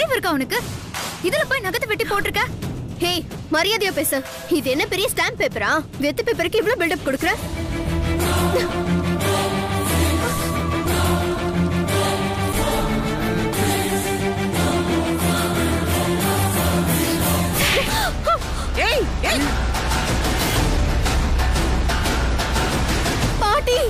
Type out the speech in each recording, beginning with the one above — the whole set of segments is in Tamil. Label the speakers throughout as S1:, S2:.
S1: அறிவு இருக்கா உனக்கு இதுல போய் நகத்தை வெட்டி போட்டிருக்க
S2: ஹே மரியாதையா பேசு இது என்ன பெரிய ஸ்டாம்ப் பேப்பரா வெத்து பேப்பருக்கு இவ்ளோ பில்டப் கொடுக்குற
S3: ஏய் ஏய்
S2: பாட்டி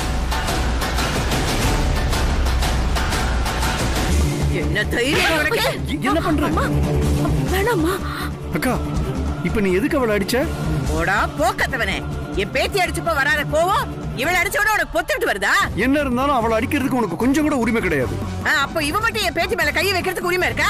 S3: என்ன தைரியம் உனக்கு
S4: என்ன பண்ற
S2: வேணாமா
S4: அக்கா இப்ப நீ எதுக்கு அவளை அடிச்ச
S3: போடா போக்கத்தவனே என் பேத்தி அடிச்சப்போ வராத கோவம் இவள அடிச்சோட உனக்கு பொத்துட்டு வருதா
S4: என்ன இருந்தாலும் அவளை அடிக்கிறதுக்கு உனக்கு கொஞ்சம் கூட உரிமை கிடையாது
S3: ஆ, அப்போ இவ மட்டும் என் பேத்தி மேல கையை வைக்கிறதுக்கு உரிமை இருக்கா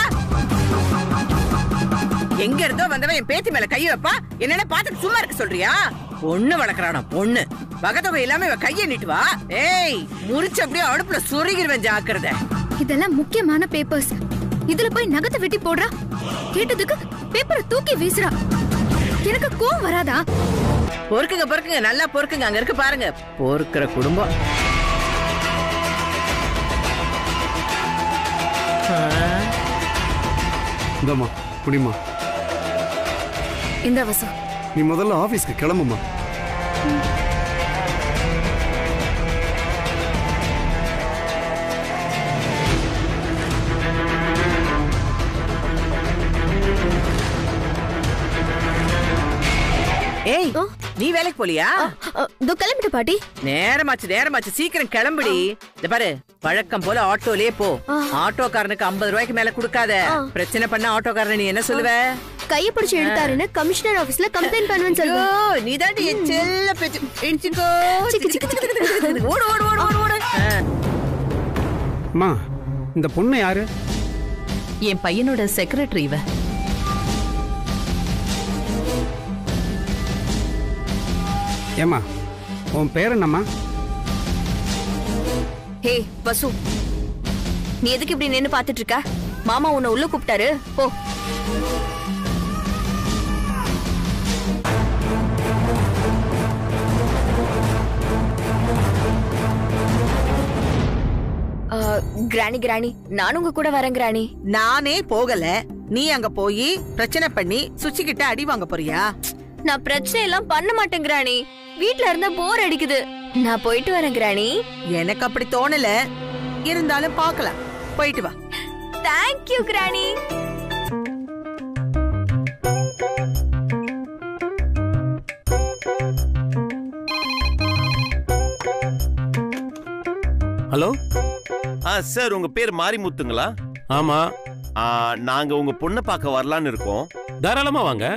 S3: எங்க இருந்தோ வந்தவன் என் பேத்தி மேல கையை வைப்பா என்னென்ன பாத்துட்டு சும்மா இருக்க சொல்றியா பொண்ணு வளர்க்கறானா பொண்ணு வகத்தொகை இல்லாம இவ கையை நீட்டுவா ஏய் முறிச்சு அப்படியே அடுப்புல சொருகிருவேன் ஜாக்கிரதை
S1: இதெல்லாம் முக்கியமான பேப்பர்ஸ் இதுல போய் நகத்தை வெட்டி போடுறா கேட்டதுக்கு பேப்பரை தூக்கி வீசுறா எனக்கு கோவம் வராதா
S3: பொறுக்குங்க பொறுக்குங்க நல்லா பொறுக்குங்க அங்க இருக்கு பாருங்க பொறுக்கிற குடும்பம் ஆ,
S4: இந்தாம்மா குடிமா
S1: இந்த வசு
S4: நீ முதல்ல ஆபீஸ்க்கு கிளம்புமா
S3: ஏய் நீ வேலைக்கு போலியா
S2: இதோ கிளம்பிட்டு பாட்டி
S3: நேரமாச்சு நேரமாச்சு சீக்கிரம் கிளம்புடி இந்த பாரு வழக்கம் போல ஆட்டோலயே போ ஆட்டோக்காரனுக்கு 50 ரூபாய்க்கு மேல கொடுக்காத பிரச்சனை பண்ண ஆட்டோக்காரன் நீ என்ன சொல்லுவ
S2: கைய பிடிச்சு இழுத்தாருன்னு கமிஷனர் ஆபீஸ்ல கம்ப்ளைண்ட் பண்ணுவேன்னு
S3: ஐயோ,
S2: சொல்லுவேன்
S3: நீதாண்டி என் செல்ல பேச்சு இடிச்சுக்கோ. ஓடு ஓடு ஓடு ஓடு ஓடு ஆ.
S5: அம்மா இந்த பொண்ணு யாரு
S6: என் பையனோட செக்ரட்டரி இவ
S5: ஏம்மா உன் பேர் என்னம்மா
S2: ஹே வசு நீ எதுக்கு இப்படி நின்னு பாத்துட்டு இருக்க மாமா உன்னை உள்ள கூப்பிட்டாரு போ கிராணி கிராணி நானும் உங்க கூட வரேன் கிராணி
S3: நானே போகல நீ அங்க போய் பிரச்சனை பண்ணி சுச்சி கிட்ட அடி வாங்க போறியா
S2: நான் பிரச்சனை எல்லாம் பண்ண மாட்டேன் கிராணி வீட்ல இருந்தா போர் அடிக்குது நான் போயிட்டு வரேன் கிராணி
S3: எனக்கு அப்படி தோணல இருந்தாலும் பார்க்கலாம் போயிட்டு வா
S2: தேங்க்யூ கிராணி
S7: ஹலோ
S8: ஆ சார் உங்க பேர் மாரிமுத்துங்களா
S7: ஆமா
S8: ஆ, நாங்க உங்க பொண்ணை பார்க்க வரலான்னு இருக்கோம்
S7: தாராளமா வாங்க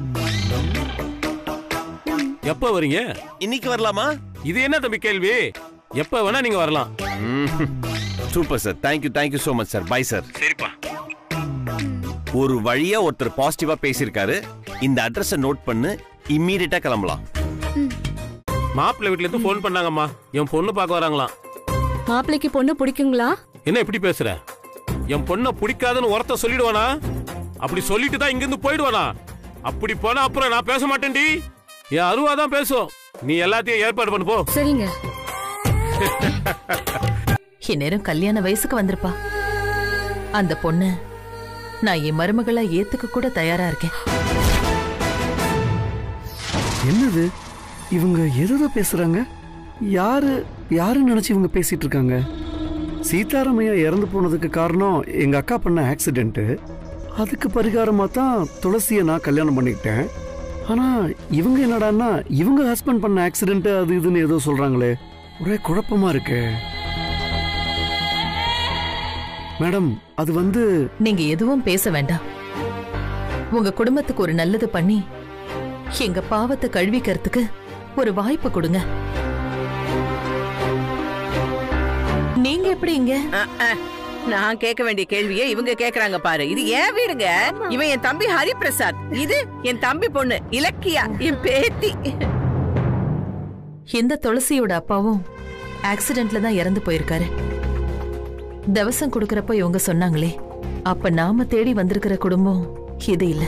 S7: எப்ப வரீங்க
S8: இன்னைக்கு வரலாமா
S7: இது என்ன தம்பி கேள்வி எப்ப வேணா நீங்க வரலாம்
S8: super sir thank you thank you so much sir bye sir சரிப்பா ஒரு வழியா ஒருத்தர் பாசிட்டிவா பேசியிருக்காரு இந்த அட்ரஸை நோட் பண்ணு இம்மீடியட்டா கிளம்பலாம்
S7: மாப்பிள்ளை வீட்ல இருந்து ஃபோன் பண்ணாங்கம்மா என் பொண்ணு பார்க்க வராங்களாம்
S9: மாப்பிள்ளைக்கு பொண்ணு பிடிக்குங்களா
S7: என்ன இப்படி பேசுற என் பொண்ணை பிடிக்காதுன்னு ஒருத்த சொல்லிடுவானா அப்படி சொல்லிட்டு தான் இங்கிருந்து போயிடுவானா அப்படி போனா அப்புறம் நான் பேச மாட்டேன்டி என் அருவா தான் பேசும் நீ எல்லாத்தையும் ஏற்பாடு பண்ணு போ
S9: சரிங்க
S6: இந்நேரம் கல்யாண வயசுக்கு வந்திருப்பா அந்த பொண்ணு நான் என் மருமகளா ஏத்துக்க கூட தயாரா இருக்கேன்
S4: என்னது இவங்க எதோ பேசுறாங்க யாரு யாருன்னு நினைச்சு இவங்க பேசிட்டு இருக்காங்க சீதாராமையா இறந்து போனதுக்கு காரணம் எங்க அக்கா பண்ண ஆக்சிடென்ட் அதுக்கு பரிகாரமா தான் துளசியை நான் கல்யாணம் பண்ணிக்கிட்டேன் ஆனா இவங்க என்னடான்னா இவங்க ஹஸ்பண்ட் பண்ண ஆக்சிடென்ட் அது இதுன்னு ஏதோ சொல்றாங்களே ஒரே குழப்பமா இருக்கு மேடம் அது வந்து
S6: நீங்க எதுவும் பேச வேண்டாம் உங்க குடும்பத்துக்கு ஒரு நல்லது பண்ணி எங்க பாவத்தை கழுவிக்கிறதுக்கு ஒரு வாய்ப்பு கொடுங்க நீங்க எப்படி இங்க
S3: அஹ், அஹ். நான் கேட்க வேண்டிய கேள்வியை இவங்க கேக்குறாங்க பாரு இது ஏன் வீடுங்க இவன் என் தம்பி ஹரிபிரசாத் இது என் தம்பி பொண்ணு இலக்கியா என் பேத்தி
S6: இந்த துளசியோட அப்பாவும் ஆக்சிடென்ட்ல தான் இறந்து போயிருக்காரு தவசம் கொடுக்கறப்ப இவங்க சொன்னாங்களே அப்ப நாம தேடி வந்திருக்கிற குடும்பம் இது இல்ல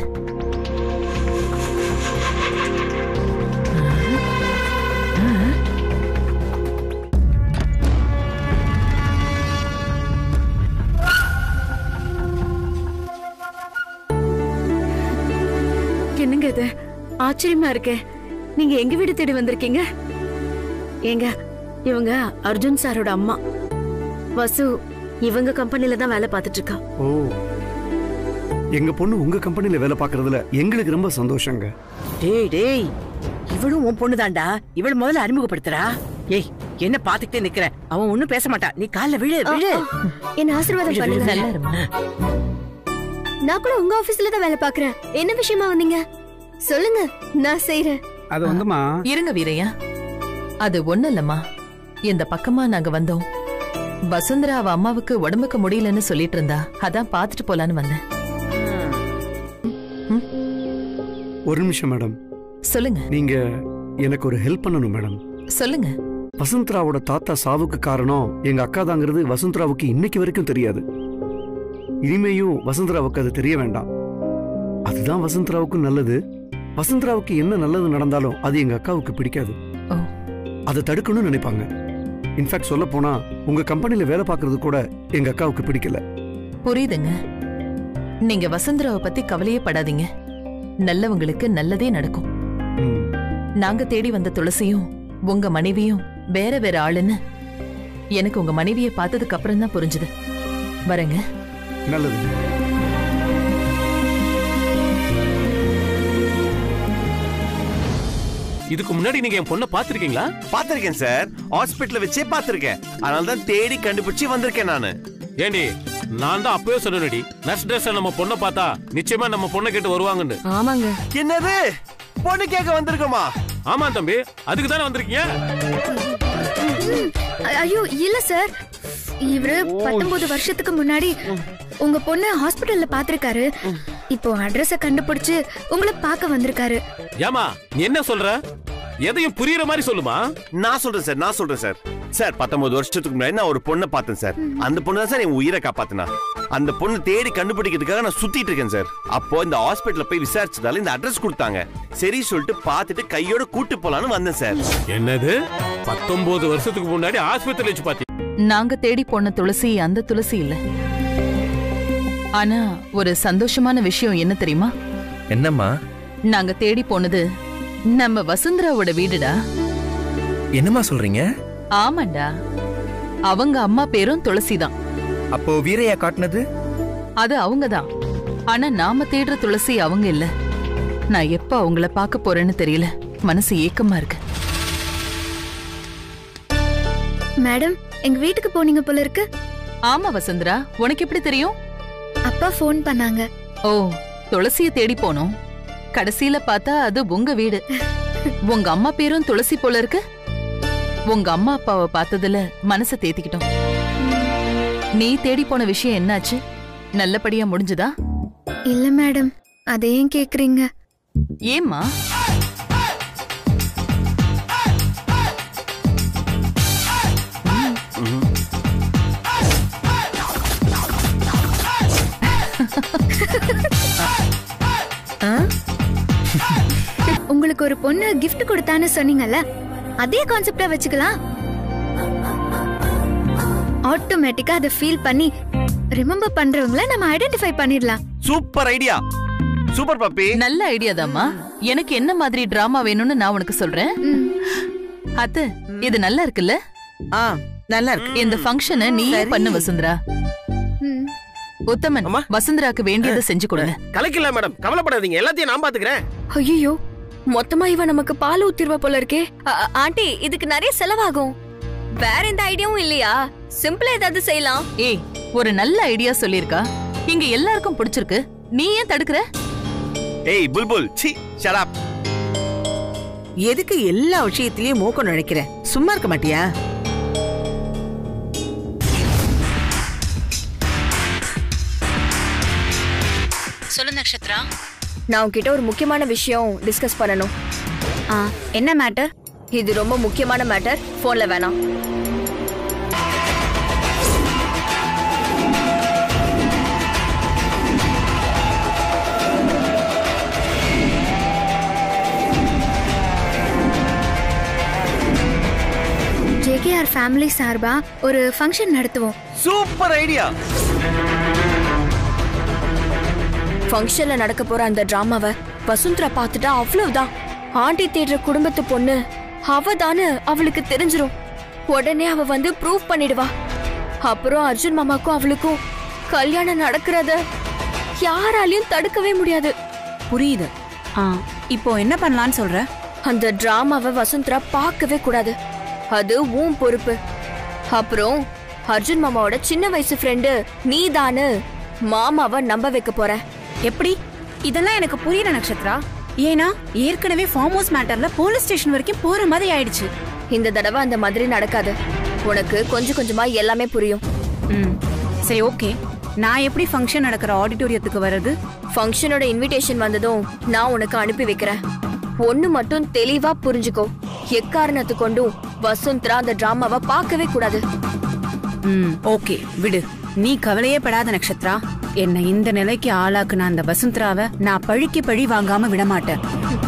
S9: ஆச்சரியமா இருக்கே நீங்க எங்க வீடு தேடி வந்திருக்கீங்க ஏங்க இவங்க அர்ஜுன் சாரோட அம்மா வசு இவங்க கம்பெனில தான் வேலை பார்த்துட்டு இருக்கா
S4: ஓ எங்க பொண்ணு உங்க கம்பெனில வேலை பார்க்கறதுல எங்களுக்கு ரொம்ப சந்தோஷங்க
S3: டேய் டேய் இவளும் உன் பொண்ணுதான்டா இவள் முதல்ல அறிமுகப்படுத்துறா ஏய் என்ன பாத்துக்கிட்டே நிக்கிற அவன் ஒண்ணும் பேச மாட்டா நீ கால்ல விழு விழு
S1: என்ன ஆசீர்வாதம் பண்ணுங்க
S6: நல்லா இருமா
S1: நான் கூட உங்க ஆபீஸ்ல தான் வேலை பாக்குறேன் என்ன விஷயமா வந்தீங்க சொல்லுங்க நான் செய்யறேன்
S5: அது வந்துமா
S6: இருங்க வீரையா அது ஒண்ணு இல்லம்மா இந்த பக்கமா நாங்க வந்தோம் வசுந்தரா அவ அம்மாவுக்கு உடம்புக்கு முடியலன்னு சொல்லிட்டு இருந்தா அதான் பாத்துட்டு போலான்னு வந்தேன்
S4: ஒரு நிமிஷம் மேடம்
S6: சொல்லுங்க
S4: நீங்க எனக்கு ஒரு ஹெல்ப் பண்ணணும் மேடம்
S6: சொல்லுங்க
S4: வசந்தராவோட தாத்தா சாவுக்கு காரணம் எங்க அக்கா தாங்கிறது வசந்தராவுக்கு இன்னைக்கு வரைக்கும் தெரியாது இனிமேயும் வசந்தராவுக்கு அது தெரிய வேண்டாம் அதுதான் வசந்தராவுக்கு நல்லது வசந்தராவுக்கு என்ன நல்லது நடந்தாலும் அது எங்க அக்காவுக்கு பிடிக்காது
S6: ஓ.
S4: அதை தடுக்கணும்னு நினைப்பாங்க இன்ஃபேக்ட் சொல்ல போனா உங்க கம்பெனில வேலை பார்க்கறது கூட எங்க அக்காவுக்கு பிடிக்கல
S6: புரியுதுங்க நீங்க வசுந்தராவை பத்தி கவலையே படாதீங்க நல்லவங்களுக்கு நல்லதே நடக்கும்
S4: ம்.
S6: நாங்க தேடி வந்த துளசியும் உங்க மனைவியும் வேற வேற ஆளுன்னு எனக்கு உங்க மனைவியை பார்த்ததுக்கு அப்புறம் தான் புரிஞ்சுது வரேங்க
S4: நல்லது
S7: இதுக்கு முன்னாடி நீங்க என் பொண்ணை பாத்திருக்கீங்களா
S8: பாத்திருக்கேன் சார் ஹாஸ்பிட்டல்ல வச்சே பாத்திருக்கேன் அதனால தான் தேடி கண்டுபிடிச்சு வந்திருக்கேன் நானு
S7: ஏண்டி நான் தான் அப்பவே சொன்னேன்டி நர்ஸ் ட்ரெஸ் நம்ம பொண்ணை பார்த்தா நிச்சயமா நம்ம பொண்ணை கேட்டு வருவாங்கன்னு
S9: ஆமாங்க
S8: என்னது பொண்ணு கேட்க வந்திருக்கோமா
S7: ஆமா தம்பி அதுக்கு தானே வந்திருக்கீங்க
S1: ஐயோ இல்ல சார் இவரு பத்தொன்பது வருஷத்துக்கு முன்னாடி உங்க பொண்ணு ஹாஸ்பிடல்ல பாத்திருக்காரு இப்போ அட்ரஸ கண்டுபிடிச்சு உங்களை பார்க்க வந்திருக்காரு
S7: ஏமா நீ என்ன சொல்ற எதையும் புரியுற மாதிரி சொல்லுமா
S8: நான் சொல்றேன் சார் நான் சொல்றேன் சார் சார் பத்தொன்பது வருஷத்துக்கு முன்னாடி நான் ஒரு பொண்ணை பார்த்தேன் சார் அந்த பொண்ணு தான் சார் என் உயிரை காப்பாத்தினா அந்த பொண்ணு தேடி கண்டுபிடிக்கிறதுக்காக நான் சுத்திட்டு இருக்கேன் சார் அப்போ இந்த ஹாஸ்பிட்டல்ல போய் விசாரிச்சதால இந்த அட்ரஸ் கொடுத்தாங்க சரி சொல்லிட்டு பார்த்துட்டு கையோட கூட்டு போலான்னு வந்தேன் சார்
S7: என்னது பத்தொன்பது வருஷத்துக்கு முன்னாடி ஆஸ்பத்திரி வச்சு பாத்தி
S6: நாங்க தேடி போன துளசி அந்த துளசி இல்ல ஆனா ஒரு சந்தோஷமான விஷயம் என்ன தெரியுமா
S10: என்னம்மா
S6: நாங்க தேடி போனது நம்ம வசுந்தராவோட வீடுடா
S10: என்னம்மா சொல்றீங்க
S6: ஆமாண்டா அவங்க அம்மா பேரும் துளசி தான்
S10: அப்போ வீரையா காட்டுனது
S6: அது அவங்கதான் ஆனா நாம தேடுற துளசி அவங்க இல்ல நான் எப்ப அவங்கள பார்க்க போறேன்னு தெரியல மனசு ஏக்கமா இருக்கு
S1: மேடம் எங்க வீட்டுக்கு போனீங்க போல இருக்கு
S6: ஆமா வசுந்தரா உனக்கு எப்படி தெரியும்
S1: அப்பா ஃபோன் பண்ணாங்க
S6: ஓ துளசிய தேடி போனோம் கடைசியில பார்த்தா அது உங்க வீடு உங்க அம்மா பேரும் துளசி போல இருக்கு உங்க அம்மா அப்பாவை பார்த்ததுல மனசை தேத்திக்கிட்டோம் நீ தேடி போன விஷயம் என்னாச்சு நல்லபடியா முடிஞ்சுதா
S1: இல்ல மேடம் அதை ஏன் கேக்குறீங்க
S6: ஏம்மா
S1: உங்களுக்கு ஒரு பொண்ணு gift கொடுத்தான்னு சொன்னீங்கல்ல அதே கான்செப்டா வச்சுக்கலாம் ஆட்டோமேட்டிக்கா அதை ஃபீல் பண்ணி ரிமெம்பர் பண்றவங்கள நம்ம ஐடென்டிஃபை பண்ணிடலாம்
S8: சூப்பர் ஐடியா சூப்பர் பப்பி
S6: நல்ல ஐடியா தாம்மா எனக்கு என்ன மாதிரி டிராமா வேணும்னு நான் உனக்கு சொல்றேன் அத்து இது நல்லா இருக்குல்ல
S3: ஆ நல்லா இருக்கு
S6: இந்த ஃபங்க்ஷனை நீயே பண்ணு வசுந்தரா
S1: ம்.
S6: உத்தமன்
S10: அம்மா.
S6: வசுந்தராக்கு வேண்டியதை செஞ்சு கொடுங்க
S10: கலக்கல மேடம் கவலைப்படாதீங்க எல்லாத்தையும் நான் பாத்துக்கிறேன்
S9: ஐயோ மொத்தமா இவ நமக்கு பால் ஊத்திருவா போல இருக்கே
S2: அ- அ- ஆண்டி இதுக்கு நிறைய செலவாகும் வேற எந்த ஐடியாவும் இல்லையா சிம்பிளா ஏதாவது செய்யலாம்
S6: ஏய் ஒரு நல்ல ஐடியா சொல்லிருக்கா இங்க எல்லாருக்கும் பிடிச்சிருக்கு நீ ஏன் தடுக்கிற
S8: ஏய் புல்புல் சி ஷட்
S3: எதுக்கு எல்லா விஷயத்திலயும் மூக்கம் நினைக்கிற சும்மா இருக்க மாட்டியா
S6: சொல்லு நக்ஷத்ரா
S2: நான் உன்கிட்ட ஒரு முக்கியமான விஷயம் டிஸ்கஸ் பண்ணணும்
S1: ஆ, என்ன மேட்டர்
S2: இது ரொம்ப முக்கியமான மேட்டர் போன்ல வேணாம்
S1: ஜேகேஆர் ஃபேமிலி சார்பா ஒரு ஃபங்க்ஷன் நடத்துவோம்
S8: சூப்பர் ஐடியா
S2: ஃபங்க்ஷன்ல நடக்க போற அந்த டிராமாவை வசுந்தரா பார்த்துட்டா அவ்வளவுதான் ஆண்டி தேடுற குடும்பத்து பொண்ணு அவ தானே அவளுக்கு தெரிஞ்சிரும் உடனே அவ வந்து ப்ரூவ் பண்ணிடுவா அப்புறம் அர்ஜுன் மாமாக்கும் அவளுக்கும் கல்யாணம் நடக்கிறத யாராலையும் தடுக்கவே முடியாது
S11: புரியுது ஆ இப்போ என்ன பண்ணலாம்னு சொல்ற
S2: அந்த டிராமாவை வசுந்தரா பார்க்கவே கூடாது அது உன் பொறுப்பு அப்புறம் அர்ஜுன் மாமாவோட சின்ன வயசு ஃப்ரெண்டு நீதானு மாமாவை நம்ப வைக்க போற
S11: எப்படி இதெல்லாம் எனக்கு புரியல நட்சத்திரா ஏன்னா ஏற்கனவே ஃபார்ம் ஹவுஸ் மேட்டர்ல போலீஸ் ஸ்டேஷன் வரைக்கும் போற மாதிரி ஆயிடுச்சு
S2: இந்த தடவை அந்த மாதிரி நடக்காது உனக்கு கொஞ்சம் கொஞ்சமா எல்லாமே புரியும்
S11: ம் சரி ஓகே நான் எப்படி ஃபங்க்ஷன் நடக்கிற ஆடிட்டோரியத்துக்கு வர்றது
S2: ஃபங்க்ஷனோட இன்விடேஷன் வந்ததும் நான் உனக்கு அனுப்பி வைக்கிறேன் ஒண்ணு மட்டும் தெளிவா புரிஞ்சுக்கோ எக்காரணத்து கொண்டும் வசுந்தரா அந்த டிராமாவை பார்க்கவே கூடாது
S11: ம் ஓகே விடு நீ கவலையே படாத நட்சத்திரா என்னை இந்த நிலைக்கு ஆளாக்குன அந்த வசுந்தராவை நான் பழிக்கு பழி வாங்காம விட மாட்டேன்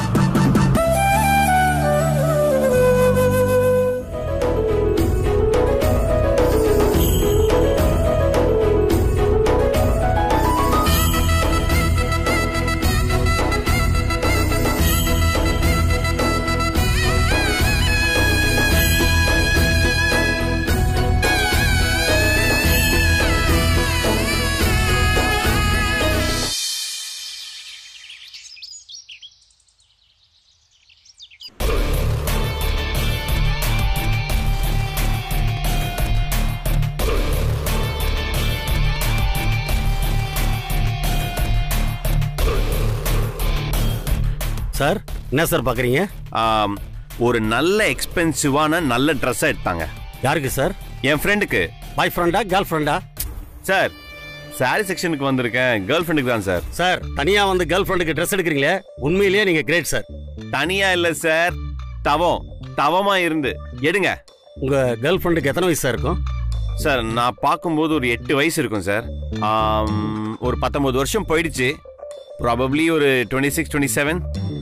S12: சார் என்ன சார் பார்க்குறீங்க
S8: ஆம், ஒரு நல்ல எக்ஸ்பென்சிவான நல்ல ட்ரெஸ் எடுத்தாங்க
S12: யாருக்கு சார்
S8: என் ஃப்ரெண்டுக்கு
S12: பாய் ஃப்ரெண்டா கேர்ள் ஃப்ரெண்டா
S8: சார் சாரி செக்ஷனுக்கு வந்திருக்கேன் கேர்ள் ஃப்ரெண்டுக்கு தான் சார்
S12: சார் தனியாக வந்து கேர்ள் ஃப்ரெண்டுக்கு ட்ரெஸ் எடுக்கிறீங்களே உண்மையிலேயே நீங்கள் கிரேட் சார்
S8: தனியா இல்ல சார் தவம் தவமா இருந்து எடுங்க
S12: உங்கள் கேர்ள் ஃப்ரெண்டுக்கு எத்தனை வயசு சார் இருக்கும்
S8: சார் நான் பார்க்கும்போது ஒரு எட்டு வயசு இருக்கும் சார் ஆம், ஒரு பத்தொன்பது வருஷம் போயிடுச்சு ப்ராபப்ளி ஒரு டுவெண்ட்டி சிக்ஸ் டுவெண்ட்டி செவன்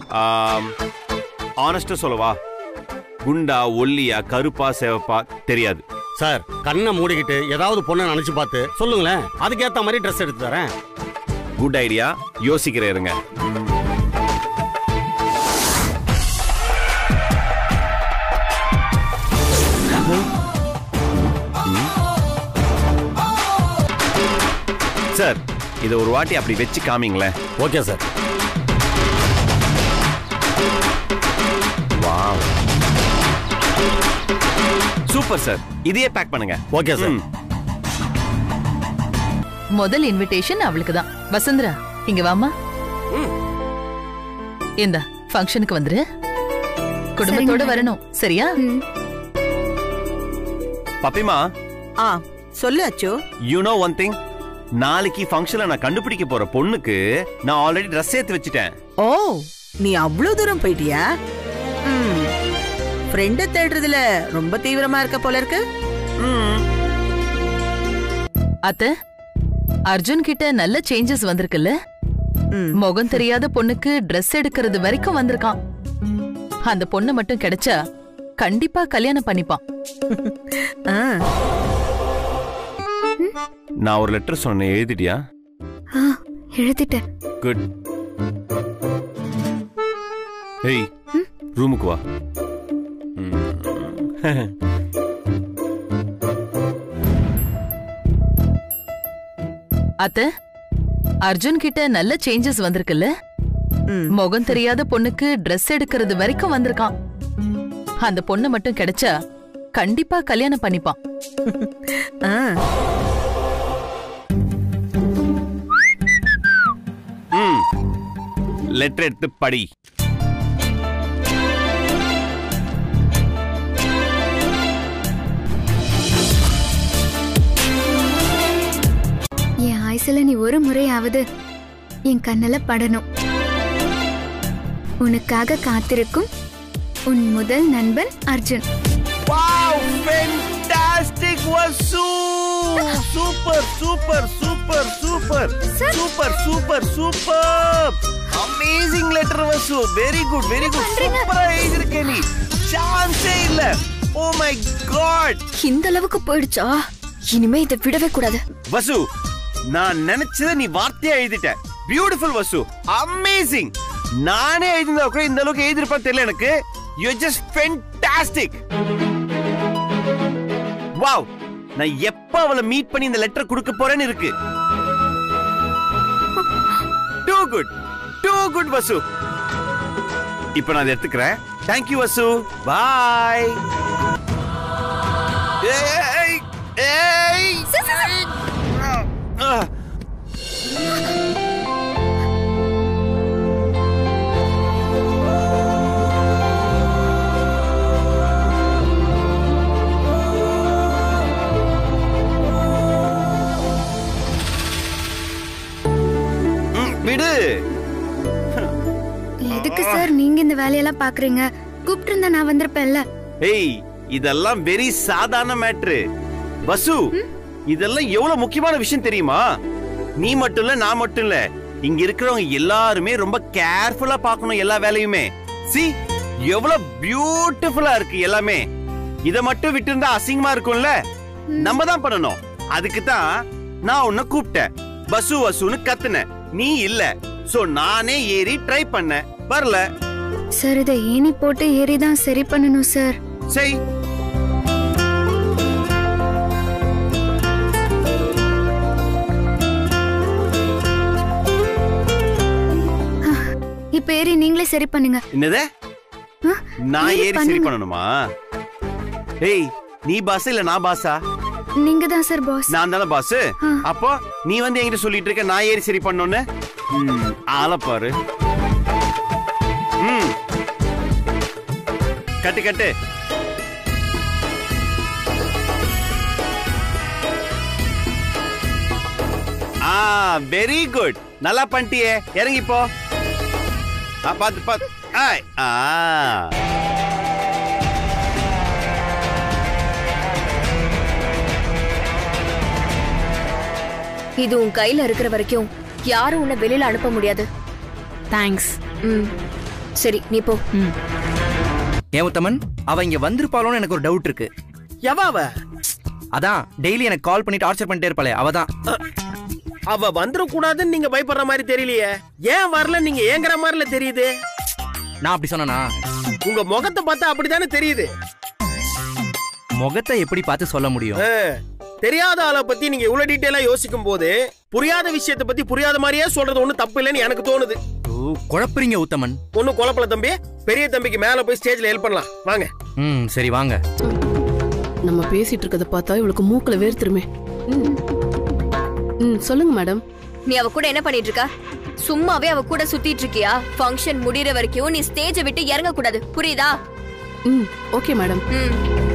S8: ஆனஸ்டாக சொல்லவா குண்டா ஒல்லியா கருப்பா சிவப்பா தெரியாது
S12: சார் கண்ணை மூடிக்கிட்டு ஏதாவது பொண்ணை நினச்சி பார்த்து சொல்லுங்களேன் அதுக்கேற்ற மாதிரி ட்ரெஸ் எடுத்து தரேன்
S8: குட் ஐடியா யோசிக்கிறேன் இருங்க சார் இதை ஒரு வாட்டி அப்படி வச்சு காமிங்களேன்
S12: okay sir
S8: wow super sir இதையே பேக் பண்ணுங்க
S12: ஓகே சார்
S8: ம்.
S6: முதல் இன்விடேஷன் அவளுக்கு தான் வசுந்தரா இங்க வாமா இந்த ஃபங்க்ஷனுக்கு வந்துரு குடும்பத்தோட வரணும் சரியா
S8: பப்பிமா
S3: ஆ சொல்லு அச்சோ
S8: யூ நோ ஒன் திங் நாளைக்கு ஃபங்க்ஷன்ல நான் கண்டுபிடிக்க போற பொண்ணுக்கு நான் ஆல்ரெடி ட்ரெஸ் சேர்த்து வச்சுட்டேன்
S3: ஓ நீ அவ்வளவு தூரம் போயிட்டியா ஃப்ரெண்ட தேடுறதுல ரொம்ப தீவிரமா இருக்க போல இருக்கு
S6: அத்த அர்ஜுன் கிட்ட நல்ல சேஞ்சஸ் வந்திருக்குல்ல
S3: ம்.
S6: முகம் தெரியாத பொண்ணுக்கு Dress எடுக்கிறது வரைக்கும் வந்திருக்கான் அந்த பொண்ணு மட்டும் கிடைச்சா கண்டிப்பா கல்யாணம் பண்ணிப்பான்
S3: ஆ,
S8: நான் ஒரு லெட்டர் சொன்னேன் எழுதிட்டியா
S1: ஆ எழுதிட்டேன்
S8: குட் ஏய் ரூமுக்கு வா ம்.
S6: அத்த அர்ஜுன் கிட்ட நல்ல சேஞ்சஸ் வந்திருக்குல்ல
S3: ம்.
S6: முகம் தெரியாத பொண்ணுக்கு Dress எடுக்கிறது வரைக்கும் வந்திருக்கான் அந்த பொண்ணு மட்டும் கிடைச்சா கண்டிப்பா கல்யாணம் பண்ணிப்பான்
S3: ஆ.
S8: ம் லெட்டர் எடுத்து படி
S1: என் ஆயுசுல நீ ஒரு முறையாவது என் கண்ணுல படணும் உனக்காக காத்திருக்கும் உன் முதல் நண்பன் Arjun
S8: wow fantastic Vasu super super super super super super super amazing letter Vasu very good very good சூப்பரா எழுதிருக்க நீ சான்ஸே இல்ல ஓ மை காட்
S2: இந்த அளவுக்கு போயிடுச்சா இனிமே இதை விடவே கூடாது
S8: வசு நான் நினைச்சத நீ வார்த்தையா எழுதிட்ட பியூட்டிஃபுல் வசு அமேசிங் நானே எழுதிருந்தா கூட இந்த அளவுக்கு எழுதிருப்பான்னு தெரியல எனக்கு யூ ஜஸ்ட் ஃபென்டாஸ்டிக் வாவ் நான் எப்ப அவளை மீட் பண்ணி இந்த லெட்டர் கொடுக்க போறேன்னு இருக்கு too good too good Vasu இப்போ நான் அதை எடுத்துக்கிறேன் தேங்க்யூ வசு பாய் ஏய் ஏய் ஆ ம், விடு
S1: எதுக்கு சார் நீங்க இந்த வேலையெல்லாம் பாக்குறீங்க கூப்பிட்டு இருந்தா நான் வந்திருப்பேன்ல
S8: ஏய் இதெல்லாம் வெரி சாதாரண மேட்ரு வசு இதெல்லாம் எவ்வளவு முக்கியமான விஷயம் தெரியுமா நீ மட்டும் இல்ல நான் மட்டும் இல்ல இங்க இருக்கிறவங்க எல்லாருமே ரொம்ப கேர்ஃபுல்லா பார்க்கணும் எல்லா வேலையுமே சி எவ்வளவு பியூட்டிஃபுல்லா இருக்கு எல்லாமே இத மட்டும் விட்டு இருந்தா அசிங்கமா இருக்கும்ல நம்ம தான் பண்ணணும் அதுக்கு தான் நான் உன்னை கூப்பிட்டேன் வசு வசுன்னு கத்துனேன் நீ இல்ல சோ நானே ஏறி ட்ரை பண்ணேன் வரல
S1: சார் இதை ஏணி போட்டு ஏறி தான் சரி பண்ணணும் சார்
S8: செய்
S1: இப்ப ஏறி நீங்களே சரி பண்ணுங்க
S8: என்னது
S1: ஆ,
S8: நான்
S1: ஏறி
S8: ஏறி சரி
S1: பண்ணுங்க.
S8: பண்ணணுமா ஏய் நீ பாஸ் இல்ல நான் பாஸா
S1: நீங்க தான் சார் பாஸ்
S8: நான் தானே பாஸ்
S1: ஆ.
S8: அப்போ நீ வந்து என்கிட்ட சொல்லிட்டு இருக்க நான் ஏறி சரி பண்ணணும்னு ம், ஆளை பாரு ம் கட்டு கட்டு ஆ வெரி குட் நல்லா பண்ணிட்டியே இறங்கி போ ஆ பாத்து பாத்து ஆய் ஆ
S2: இது உன் கையில இருக்கிற வரைக்கும் யாரும் உன்னை வெளியில அனுப்ப முடியாது
S11: தேங்க்ஸ்
S2: ம் சரி நீ போ
S10: ஏன் உத்தமன் அவ இங்க வந்திருப்பாளோன்னு எனக்கு ஒரு டவுட் இருக்கு
S13: எவ அவ
S10: அதான் டெய்லி எனக்கு கால் பண்ணி டார்ச்சர் பண்ணிட்டே இருப்பாளே அவதான்
S13: அவ வந்துடக்கூடாதுன்னு நீங்க பயப்படுற மாதிரி தெரியலையே ஏன் வரல நீங்க ஏங்குற மாதிரில தெரியுது
S10: நான் அப்படி சொன்னனா
S13: உங்க முகத்தை பார்த்தா அப்படித்தானே தெரியுது
S10: முகத்தை எப்படி பார்த்து சொல்ல முடியும்
S13: ஆ, தெரியாத ஆளை பத்தி நீங்க இவ்வளவு டீட்டெயிலா யோசிக்கும் போது புரியாத விஷயத்தை பத்தி புரியாத மாதிரியே சொல்றது ஒண்ணு தப்பு இல்லைன்னு எனக்கு தோணுது
S10: ஓ, குழப்புறீங்க உத்தமன்
S13: ஒண்ணும் குழப்பல தம்பி பெரிய தம்பிக்கு மேல போய் ஸ்டேஜ்ல ஹெல்ப் பண்ணலாம் வாங்க
S10: ம் சரி வாங்க
S9: நம்ம பேசிட்டு இருக்கத பார்த்தா இவளுக்கு மூக்குல வேர்த்துருமே ம். ம் சொல்லுங்க மேடம்
S2: நீ அவ கூட என்ன பண்ணிட்டு இருக்க சும்மாவே அவ கூட சுத்திட்டு இருக்கியா ஃபங்க்ஷன் முடியற வரைக்கும் நீ ஸ்டேஜை விட்டு இறங்க கூடாது புரியுதா
S9: ம் ஓகே மேடம்
S2: ம்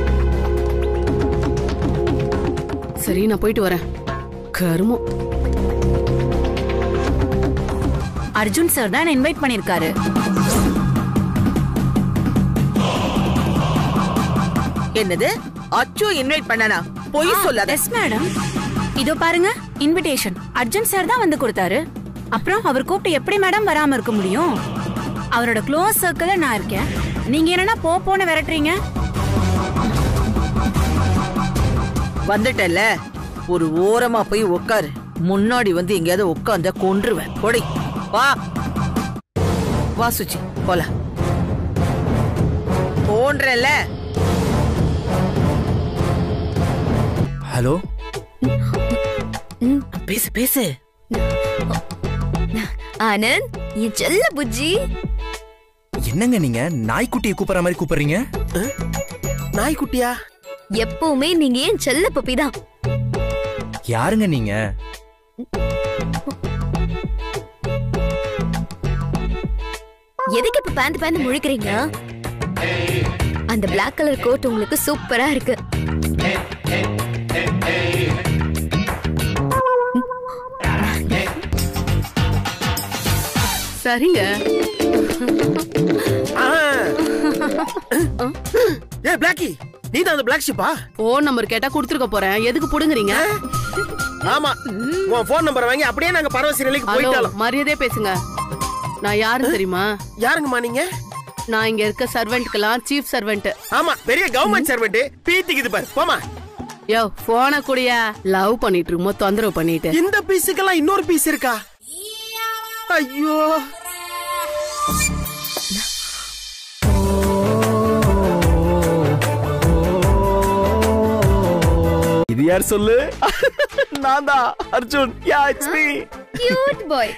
S9: சரி நான் போயிட்டு வரேன் கருமம்
S11: அர்ஜுன் சார் தான் இன்வைட் பண்ணிருக்காரு
S3: என்னது அச்சு இன்வைட் பண்ணனா பொய் சொல்லாத
S11: எஸ் மேடம் இதோ பாருங்க இன்விடேஷன் அர்ஜுன் சார் தான் வந்து கொடுத்தாரு அப்புறம் அவர் கூப்பிட்டு எப்படி மேடம் வராம இருக்க முடியும் அவரோட க்ளோஸ் சர்க்கிள்ல நான் இருக்கேன் நீங்க என்னன்னா போ போன விரட்டுறீங்க
S3: வந்துட்டல ஒரு ஓரமா போய் உட்காரு முன்னாடி வந்து எங்கேயாவது உட்காந்த கொன்றுவேன் கொடி வா வா சுச்சி போலாம் போன்றல
S10: ஹலோ
S3: பேசு பேசு
S2: ஆனந்த் என் செல்ல புஜ்ஜி
S10: என்னங்க நீங்க நாய்க்குட்டியை கூப்பிடுற மாதிரி கூப்பிடுறீங்க
S13: நாய்க்குட்டியா
S2: எப்பவுமே நீங்க என் செல்ல பப்பி தான்
S10: யாருங்க நீங்க
S2: எதுக்கு இப்ப பேந்து பேந்து முழிக்கிறீங்க அந்த Black கலர் கோட் உங்களுக்கு சூப்பரா இருக்கு
S9: சரிங்க
S13: ஏ பிளாக்கி நீ தான் அந்த பிளாக் ஷிப்பா
S9: போன் நம்பர் கேட்டா கொடுத்துருக்க போறேன் எதுக்கு புடுங்குறீங்க
S13: ஆமா உன் போன் நம்பர் வாங்கி அப்படியே நாங்க பரவசி நிலைக்கு
S9: ஹலோ
S13: போயிட்டாலும்
S9: மரியாதையா பேசுங்க நான் யாரு தெரியுமா
S13: யாருங்கம்மா நீங்க
S9: நான் இங்க இருக்க சர்வெண்ட்க்கெல்லாம் சீஃப் சர்வெண்ட்
S13: ஆமா பெரிய கவர்மெண்ட் சர்வெண்ட் பீத்திக்குது பாரு போமா
S9: யோ போன கூடிய லவ் பண்ணிட்டு இருக்குமோ தொந்தரவு பண்ணிட்டு
S13: இந்த பீஸுக்கெல்லாம் இன்னொரு பீஸ் இருக்கா ஐயோ
S14: இது யார் சொல்லு நான் தான் Arjun yeah it's me
S1: cute boy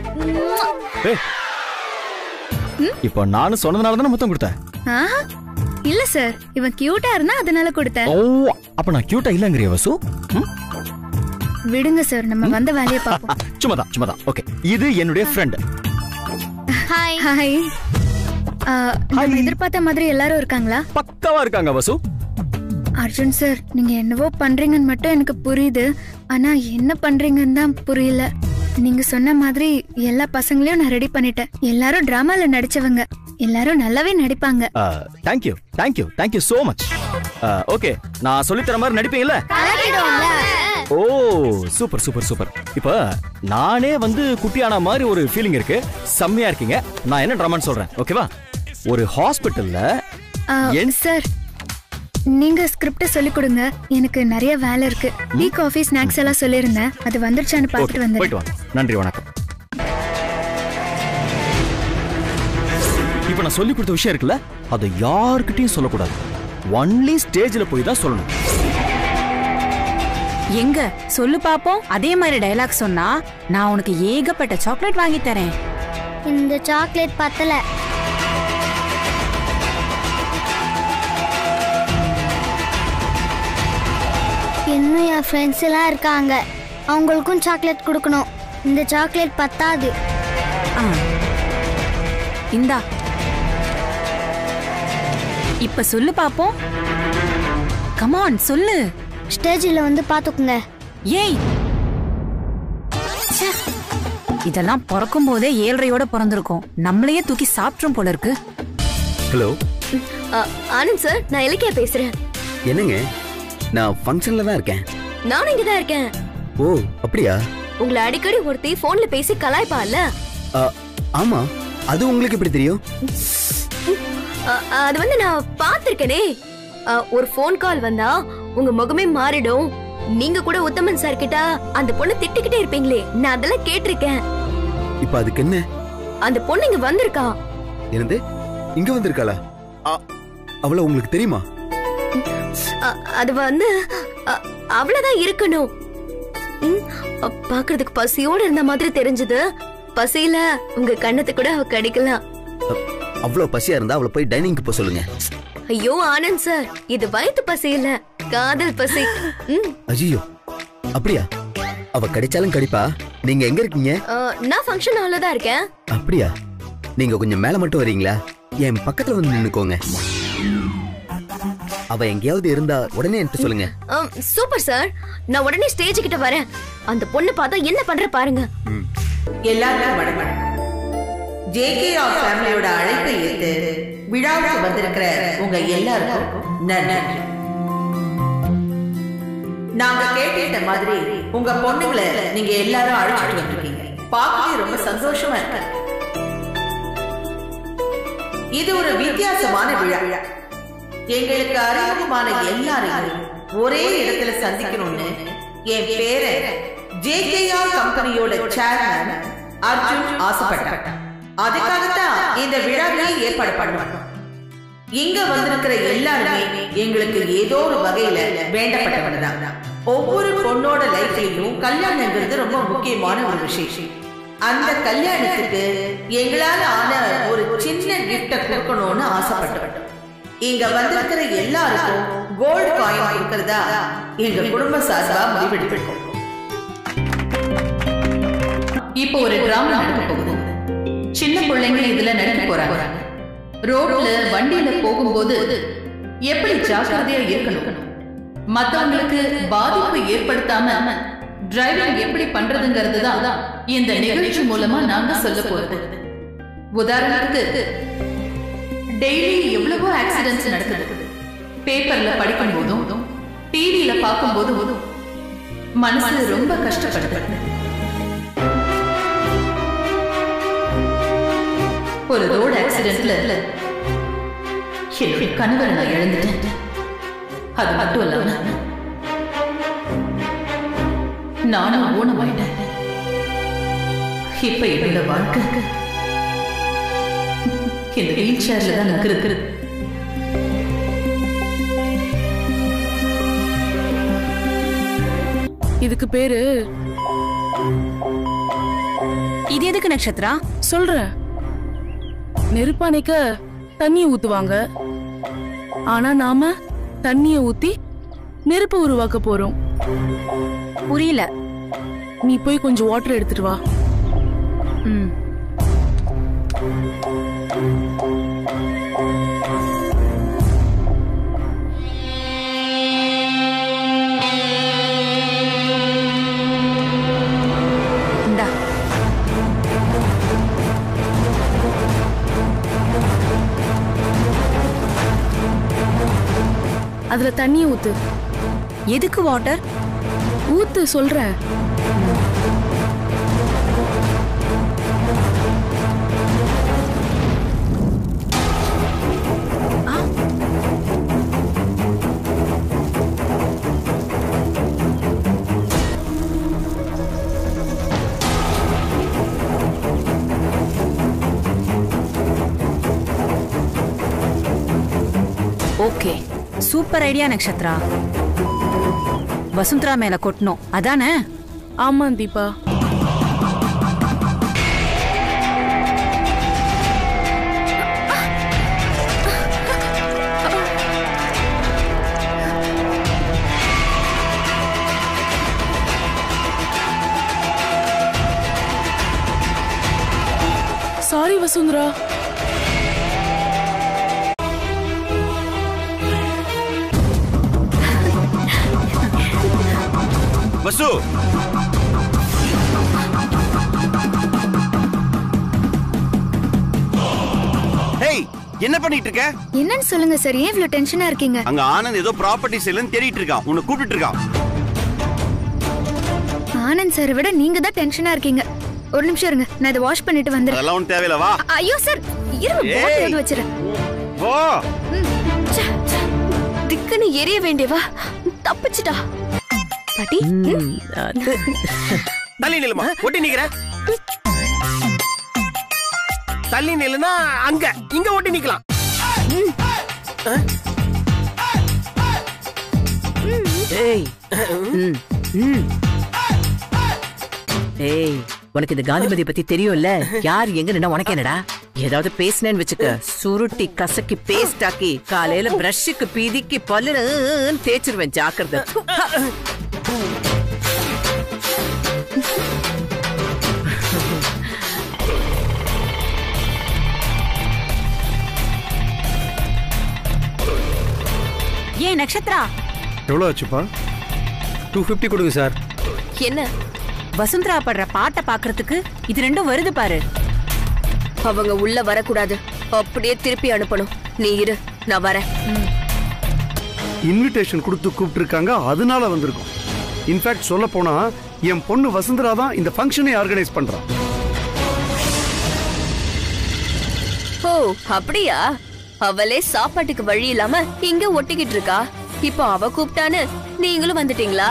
S14: இப்போ நானும் சொன்னதுனால தானே முத்தம் கொடுத்தேன்
S1: ஆஹா இல்ல சார் இவன் கியூட்டா இருந்தா அதனால கொடுத்தேன்
S14: ஓ அப்ப நான் கியூட்டா இல்லங்கறிய வசு ம்?
S1: விடுங்க சார் நம்ம வந்த வேலையை பார்ப்போம்
S14: சும்மா தான் சும்மா தான் ஓகே இது என்னுடைய ஃப்ரெண்ட்
S1: ஹாய் ஹாய் நம்ம எதிர்பார்த்த மாதிரி எல்லாரும் இருக்காங்களா
S14: பக்காவா இருக்காங்க வசு
S1: அர்ஜுன் சார் நீங்க என்னவோ பண்றீங்கன்னு மட்டும் எனக்கு புரியுது ஆனா என்ன பண்றீங்கன்னு தான் புரியல நீங்க சொன்ன மாதிரி எல்லா பசங்களையும் நான் ரெடி பண்ணிட்டேன் எல்லாரும் டிராமால நடிச்சவங்க எல்லாரும் நல்லாவே நடிப்பாங்க
S14: thank you thank you thank you so much okay நான் சொல்லித்தர மாதிரி நடிப்பீங்கல்ல ஓ சூப்பர் சூப்பர் சூப்பர் இப்போ நானே வந்து குட்டியானா மாதிரி ஒரு ஃபீலிங் இருக்கு செம்மையா இருக்கீங்க நான் என்ன ட்ராமான்னு சொல்றேன் ஓகேவா ஒரு ஹாஸ்பிட்டல்ல
S1: சார் நீங்க ஸ்கிரிப்ட் சொல்லி கொடுங்க எனக்கு நிறைய வேலை இருக்கு டீ காஃபி ஸ்நாக்ஸ் எல்லாம் சொல்லியிருந்தேன் அது வந்துருச்சான்னு
S14: ஓகே
S1: பார்த்துட்டு
S14: போயிட்டு
S1: வந்துடுறேன்
S14: வாங்க நன்றி வணக்கம் இப்போ நான் சொல்லி கொடுத்த விஷயம் இருக்குல்ல அதை யாருக்கிட்டையும் சொல்லக்கூடாது ஒன்லி ஸ்டேஜ்ல போய் தான் சொல்லணும்
S11: எங்க சொல்லு பாப்போம் அதே மாதிரி டயலாக் சொன்னா நான் உனக்கு ஏகப்பட்ட சாக்லேட் வாங்கி தரேன்
S15: இந்த சாக்லேட் பத்தல இன்னும் என் ஃப்ரெண்ட்ஸ் எல்லாம் இருக்காங்க அவங்களுக்கும் சாக்லேட் கொடுக்கணும் இந்த சாக்லேட் பத்தாது
S11: இந்தா இப்ப சொல்லு பாப்போம் கமான் சொல்லு
S15: ஸ்டேஜில் வந்து பார்த்துக்குங்க
S11: ஏய் ச்சே, இதெல்லாம் பிறக்கும் போதே ஏழ்றையோட பிறந்திருக்கும் நம்மளையே தூக்கி சாப்பிட்ரும் போல இருக்கு
S16: ஹலோ
S17: ஆனந்த் சார் நான் இலக்கியா பேசுறேன்
S16: என்னங்க நான் ஃபங்க்ஷன்ல தான் இருக்கேன்
S17: நானும் இங்க தான் இருக்கேன்
S16: ஓ அப்படியா
S17: உங்களை அடிக்கடி ஒருத்தி போன்ல பேசி கலாய்ப்பால
S16: ஆ, ஆமா அது உங்களுக்கு எப்படி தெரியும்
S17: அ- அது வந்து நான் பார்த்திருக்கேனே அ, ஒரு ஃபோன் கால் வந்தா உங்க முகமே மாறிடும் நீங்க கூட உத்தமன் சார் கிட்ட அந்த பொண்ணு திட்டிக்கிட்டே இருப்பீங்களே நான் அதெல்லாம் கேட்டிருக்கேன்
S16: இப்ப அதுக்கு என்ன
S17: அந்த பொண்ணு இங்க வந்திருக்கா
S16: என்னது இங்க வந்திருக்காளா ஆ, அவள உங்களுக்கு தெரியுமா
S17: அ- அது வந்து அ- அவ்வளவுதான் இருக்கணும் ம், அ, பாக்குறதுக்கு பசியோட இருந்த மாதிரி தெரிஞ்சது பசியில உங்க கண்ணத்தை கூட அவ கடிக்கலாம்
S16: அவ்வளவு பசியா இருந்தா அவளை போய் டைனிங்க்கு போக சொல்லுங்க
S17: ஐயோ ஆனந்த் சார் இது வயிற்று பசி இல்ல காதல் பசி ம்,
S16: அஜியோ அப்படியா அவ கடிச்சாலும் கடிப்பா நீங்க எங்க இருக்கீங்க
S17: அ, நான் ஃபங்க்ஷன் ஹால்ல தான் இருக்கேன்
S16: அப்படியா நீங்க கொஞ்சம் மேல மட்டும் வரீங்களா என் பக்கத்துல வந்து நின்னுக்கோங்க அவ எங்கேயாவது இருந்தா உடனே என்கிட்ட சொல்லுங்க
S17: அம், சூப்பர் சார் நான் உடனே ஸ்டேஜ் கிட்ட வரேன் அந்த பொண்ணு பார்த்தா என்ன பண்ற பாருங்க
S18: எல்லாருக்கும் வணக்கம் ஜேகேஆர் ஃபேமிலியோட அழைப்பை ஏற்று விழாவுக்கு வந்திருக்கிற உங்க எல்லாருக்கும் நன்றி நாங்க கேட்ட மாதிரி உங்க பொண்ணுங்களை நீங்க எல்லாரும் அழைச்சிட்டு வந்திருக்கீங்க பார்க்கவே ரொம்ப சந்தோஷமா இருக்கு இது ஒரு வித்தியாசமான விழா எங்களுக்கு அறிமுகமான எல்லாரையும் ஒரே இடத்துல சந்திக்கணும்னு என் பேரை ஜேகேஆர் கம்பெனியோட சேர்மன் அர்ஜுன் ஆசைப்பட்டார் அதுக்காகத்தான் இந்த விழாவை ஏற்பாடு பண்ணோம் இங்க வந்திருக்கிற எல்லாருமே எங்களுக்கு ஏதோ ஒரு வகையில வேண்டப்பட்டவங்க தான் ஒவ்வொரு பொண்ணோட லைஃப்லயும் கல்யாணங்கிறது ரொம்ப முக்கியமான ஒரு விஷயம் அந்த கல்யாணத்துக்கு எங்களால ஆன ஒரு சின்ன கிஃப்ட கொடுக்கணும்னு ஆசைப்பட்டோம் இங்க வந்திருக்கிற எல்லாருக்கும் கோல்டு காயின் கொடுக்கறதா எங்க குடும்ப சார்பா முடிவெடுத்திருக்கோம்
S6: இப்போ ஒரு டிராமா நடக்க போகுது சின்ன பிள்ளைங்க இதுல நடிக்க போறாங்க ரோட்ல வண்டியில போகும்போது எப்படி ஜாக்கிரதையா இருக்கணும் மத்தவங்களுக்கு பாதிப்பு ஏற்படுத்தாம டிரைவிங் எப்படி பண்றதுங்கிறது தான் இந்த நிகழ்ச்சி மூலமா நாங்க சொல்ல போறது உதாரணத்துக்கு டெய்லி எவ்வளவோ ஆக்சிடென்ட்ஸ் நடக்குது பேப்பர்ல படிக்கும் போதும் டிவியில பார்க்கும் போதும் மனசு ரொம்ப கஷ்டப்படுது ஒரு ரோடு ஆக்சிடென்ட்ல என்னுடைய கணவரை நான் இழந்துட்டேன் அது மட்டும் இல்லாம நானும் ஊனமாயிட்டேன் இப்ப என்னோட வாழ்க்கை
S19: இந்த வீல் சேர்ல தான் நிக்கிறது
S20: இதுக்கு பேரு
S11: இது எதுக்கு நட்சத்திரா
S20: சொல்றேன் நெருப்பானைக்க தண்ணிய ஊத்துவாங்க ஆனா நாம தண்ணிய ஊத்தி நெருப்பு உருவாக்க போறோம்
S11: புரியல
S20: நீ போய் கொஞ்சம் வாட்டர் எடுத்துட்டு வா
S11: ம் இந்தா
S20: அதுல தண்ணிய ஊத்து
S11: எதுக்கு வாட்டர்
S20: ஊத்து சொல்றேன்
S11: okay super idea Natchathira Vasundhara மேல கொட்டணும் அதானே
S20: ஆமா தீபா சாரி வசுந்தரா
S8: வசு ஹேய் என்ன பண்ணிட்டு இருக்க
S1: என்னன்னு சொல்லுங்க சார் ஏன் இவ்வளவு டென்ஷனா இருக்கீங்க
S8: அங்க ஆனந்த் ஏதோ ப்ராப்பர்ட்டி சேல்னு தேடிட்டு இருக்கான் உன்னை கூப்பிட்டு இருக்கான்
S1: ஆனந்த் சாரை விட நீங்க தான் டென்ஷனா இருக்கீங்க ஒரு நிமிஷம் இருங்க நான் இதை வாஷ் பண்ணிட்டு வந்துடுறேன்
S8: அதெல்லாம் ஒன்றும் தேவையில்ல வா
S1: அ- ஐயோ சார் இருங்க
S8: ஏய்.
S1: bottle எடுத்து வச்சிரேன்
S8: வா
S2: திக்குன்னு எரிய வேண்டியவா தப்பிச்சிட்டா பாட்டி
S13: தள்ளி நில்லுமா ஒட்டி நிக்கிற தள்ளி நில்லுனா அங்க இங்க ஒட்டி நிக்கலாம் ஆ?
S3: ஏய் ம், ம். ஏய் உனக்கு இந்த காந்திமதி பத்தி தெரியும்ல யார் எங்க நின்னா உனக்கு என்னடா ஏதாவது பேசினேன்னு வச்சுக்க சுருட்டி கசக்கி பேஸ்ட் ஆக்கி காலையில பிரஷுக்கு பீதிக்கு பல்லுல தேய்ச்சிருவேன் ஜாக்கிரதை
S11: ஏன் நட்சத்திரா
S4: எவ்வளோ ஆச்சுப்பா
S5: டூ ஃபிஃப்டி கொடுங்க சார்
S2: என்ன
S11: வசுந்தரா படுற பாட்டை பாக்குறதுக்கு இது ரெண்டும் வருது பாரு
S2: அவங்க உள்ள வரக்கூடாது அப்படியே திருப்பி அனுப்பணும் நீ இரு நான் வரேன்
S4: இன்விடேஷன் கொடுத்து கூப்பிட்டுருக்காங்க அதனால வந்திருக்கும் இன்ஃபேக்ட் சொல்ல போனா என் பொண்ணு வசுந்தரா தான் இந்த ஃபங்க்ஷனை ஆர்கனைஸ் பண்றா
S2: ஓ அப்படியா அவளே சாப்பாட்டுக்கு வழி இல்லாம இங்க ஒட்டிக்கிட்டு இருக்கா இப்போ அவ கூப்பிட்டான்னு நீங்களும் வந்துட்டீங்களா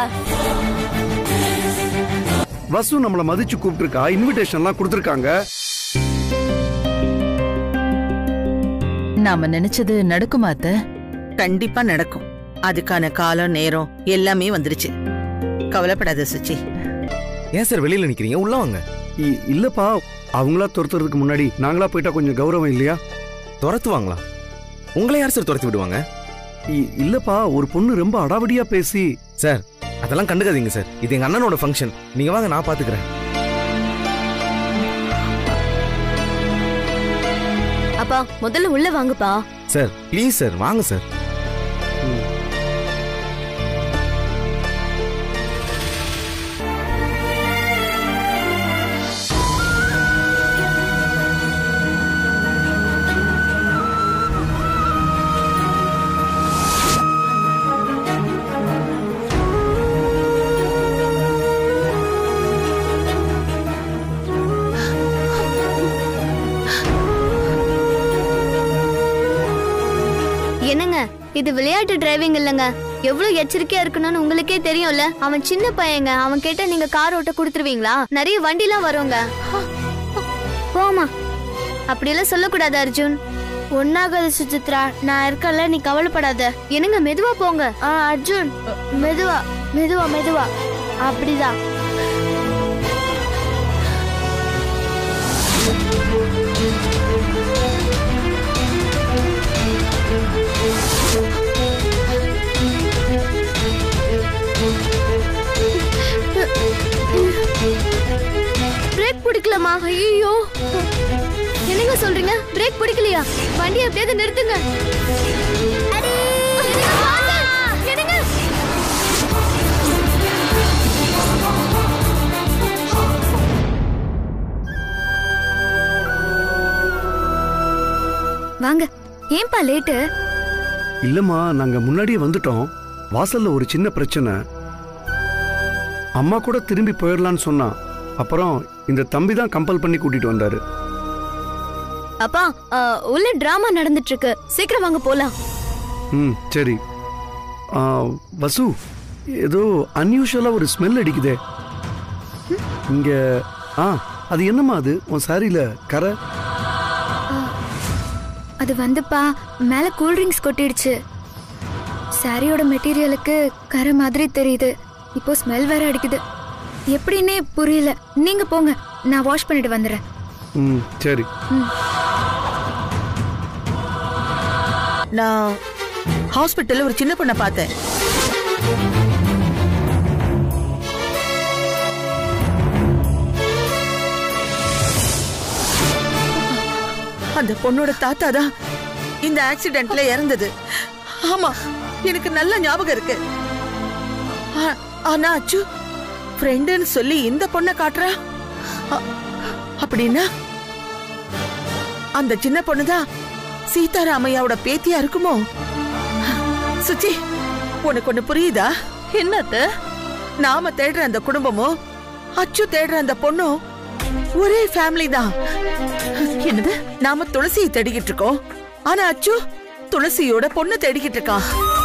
S4: வசு நம்மளை மதிச்சு கூப்பிட்டுருக்கா இன்விடேஷன்லாம் கொடுத்துருக்காங்க
S6: நாம நினைச்சது நடக்குமா அத்த
S18: கண்டிப்பா நடக்கும் அதுக்கான காலம் நேரம் எல்லாமே வந்துருச்சு கவலைப்படாத சுச்சி
S16: ஏன் சார் வெளியில நிக்கிறீங்க உள்ள வாங்க
S4: இ- இல்லப்பா அவங்களா துரத்துறதுக்கு முன்னாடி நாங்களா போயிட்டா கொஞ்சம் கௌரவம் இல்லையா
S16: துரத்துவாங்களா உங்களை யார் சார் துரத்தி விடுவாங்க
S4: இ- இல்லப்பா ஒரு பொண்ணு ரொம்ப அடாவடியா பேசி
S16: சார் அதெல்லாம் கண்டுக்காதீங்க சார் இது எங்க அண்ணனோட ஃபங்க்ஷன் நீங்க வாங்க நான் பாத்துக்கிறேன்
S2: அப்பா முதல்ல உள்ள வாங்கப்பா
S16: சார் ப்ளீஸ் சார் வாங்க சார்
S15: என்னங்க இது விளையாட்டு டிரைவிங் இல்லைங்க எவ்வளவு எச்சரிக்கையா இருக்கணும்னு உங்களுக்கே தெரியும்ல அவன் சின்ன பையங்க அவன் கிட்ட நீங்க கார் ஓட்ட கொடுத்துருவீங்களா நிறைய வண்டிலாம் வருங்க போமா அப்படியெல்லாம் சொல்லக்கூடாது அர்ஜுன் ஒன்னாகாது சுசித்ரா நான் இருக்கல நீ கவலைப்படாத என்னங்க மெதுவா போங்க ஆ அர்ஜுன் மெதுவா மெதுவா மெதுவா அப்படிதான் பிரேக் பிடிக்கலாமா ஐயோ என்னங்க சொல்றீங்க பிரேக் பிடிக்கலையா வண்டி எப்படியாவது நிறுத்துங்க அடே, என்னங்க?
S1: வாங்க ஏன்பா லேட்டு
S4: இல்லம்மா நாங்க முன்னாடியே வந்துட்டோம் வாசல்ல ஒரு சின்ன பிரச்சனை அம்மா கூட திரும்பி போயிடலான்னு சொன்னா அப்புறம் இந்த தம்பி தான் கம்பல் பண்ணி கூட்டிட்டு வந்தாரு
S15: அப்பா ஆ, உள்ள டிராமா நடந்துட்டு இருக்கு சீக்கிரம் வாங்க போலாம்
S4: ம் சரி ஆ, வசு ஏதோ அன்யூஷுவலா ஒரு ஸ்மெல் அடிக்குதே இங்க ஆ அது என்னம்மா அது உன் சாரியில கரை
S1: அது வந்துப்பா மேல கூல் ட்ரிங்க்ஸ் கொட்டிடுச்சு சாரியோட மெட்டீரியலுக்கு கரை மாதிரி தெரியுது இப்போ ஸ்மெல் வேற அடிக்குது எப்படின்னே புரியல நீங்க போங்க நான் வாஷ் பண்ணிட்டு வந்துடுறேன்
S4: ம் சரி
S18: நான் ஹாஸ்பிட்டல்ல ஒரு சின்ன பொண்ணை பார்த்தேன் அந்த பொண்ணோட தாத்தா தான் இந்த ஆக்சிடென்ட்ல இறந்தது ஆமா எனக்கு நல்ல ஞாபகம் இருக்கு ஆ- ஆனா அச்சு ஃப்ரெண்டுன்னு சொல்லி இந்த பொண்ணை காட்டுறா அ- அப்படின்னா அந்த சின்ன பொண்ணு தான் சீதாராமையாவோட பேத்தியா இருக்குமோ சுச்சி உனக்கு ஒண்ணு புரியுதா
S6: என்னத்த
S18: நாம தேடுற அந்த குடும்பமும் அச்சு தேடுற அந்த பொண்ணும் ஒரே ஃபேமிலி தான் என்னது நாம துளசியை தேடிக்கிட்டு இருக்கோம் ஆனா அச்சு துளசியோட பொண்ணு தேடிக்கிட்டு இருக்கான்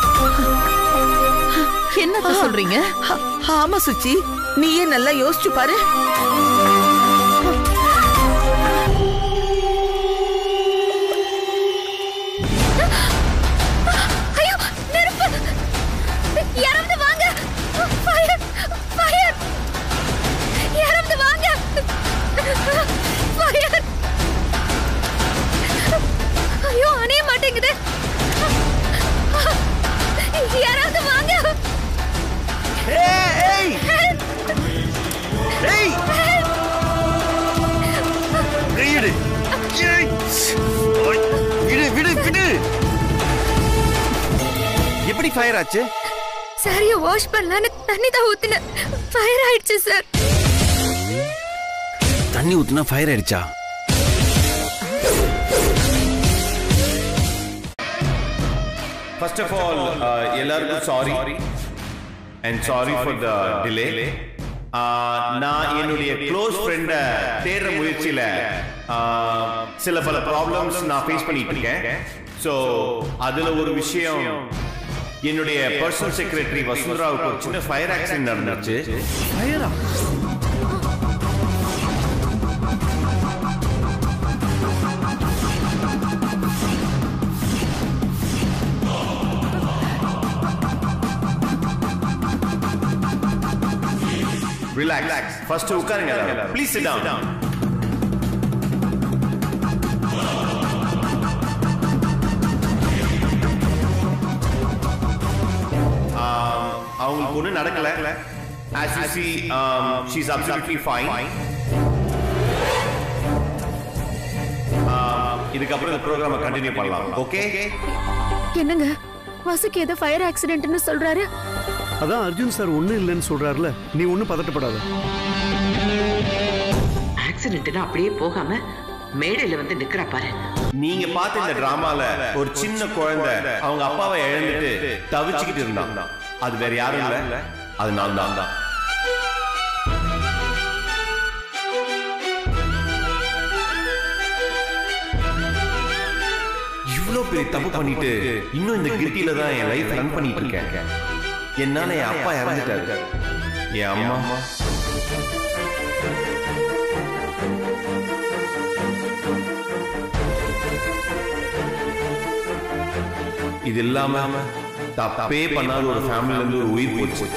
S6: என்னத்த சொல்றீங்க
S18: ஆ- ஆமா சுச்சி நீயே நல்லா யோசிச்சு பாரு
S1: ஐயோ நெருப்பு யாராவது வாங்க ஃபயர் ஃபயர் யாராவது வாங்க ஃபயர் ஐயோ அணைய மாட்டேங்குது யாராவது வாங்க
S8: ஏய் விடு ஏய். ஓய், விடு விடு விடு எப்படி ஃபயர் ஆச்சு
S1: சாரிய வாஷ் பண்ணலான்னு தண்ணி தான் ஊத்துன ஃபயர் ஆயிடுச்சு சார்
S8: தண்ணி ஊத்துனா ஃபயர் ஆயிடுச்சா ஃபர்ஸ்ட் ஆஃப் ஆல் எல்லாருக்கும் sorry and sorry for the delay நான் என்னுடைய க்ளோஸ் ஃப்ரெண்டை தேடுற முயற்சியில ஆஹ், சில பல ப்ராப்ளம்ஸ் நான் ஃபேஸ் பண்ணிட்டு இருக்கேன் ஸோ அதுல ஒரு விஷயம் என்னுடைய பர்சனல் செக்ரட்டரி வசுந்தராவுக்கு ஒரு சின்ன ஃபயர் ஆக்சிடென்ட் நடந்துச்சு
S4: ஃபயரா
S8: ரிலாக்ஸ் ஃபர்ஸ்ட் உட்காருங்க ப்ளீஸ் சிட் டவுன் அவங்களுக்கு ஒன்றும் நடக்கல as you see um, she's absolutely fine Um, இதுக்கப்புறம் இந்த ப்ரோக்ராமை கண்டினியூ பண்ணலாம் ஓகே
S9: என்னங்க வசுக்கு ஏதோ ஃபயர் ஆக்சிடென்ட்னு சொல்றாரு
S4: அதான் அர்ஜுன் சார் ஒன்றும் இல்லைன்னு சொல்றாருல நீ ஒன்றும் பதட்டப்படாத
S3: ஆக்சிடென்ட்னா அப்படியே போகாம மேடையில வந்து நிக்கிறா பாரு
S8: நீங்க பார்த்த இந்த டிராமால ஒரு சின்ன குழந்தை அவங்க அப்பாவை இழந்துட்டு தவிச்சுக்கிட்டு இருந்தான் அது வேற யாரும் இல்ல அது நான் தான் தான் இவ்ளோ பெரிய தப்பு பண்ணிட்டு இன்னும் இந்த கில்ட்டில தான் என் லைஃப் ரன் பண்ணிட்டு இருக்கேன் என்னால என் அப்பா இறந்துட்டாரு என் அம்மா இது இல்லாம தப்பே பண்ணாத ஒரு ஃபேமிலில இருந்து ஒரு உயிர் போச்சு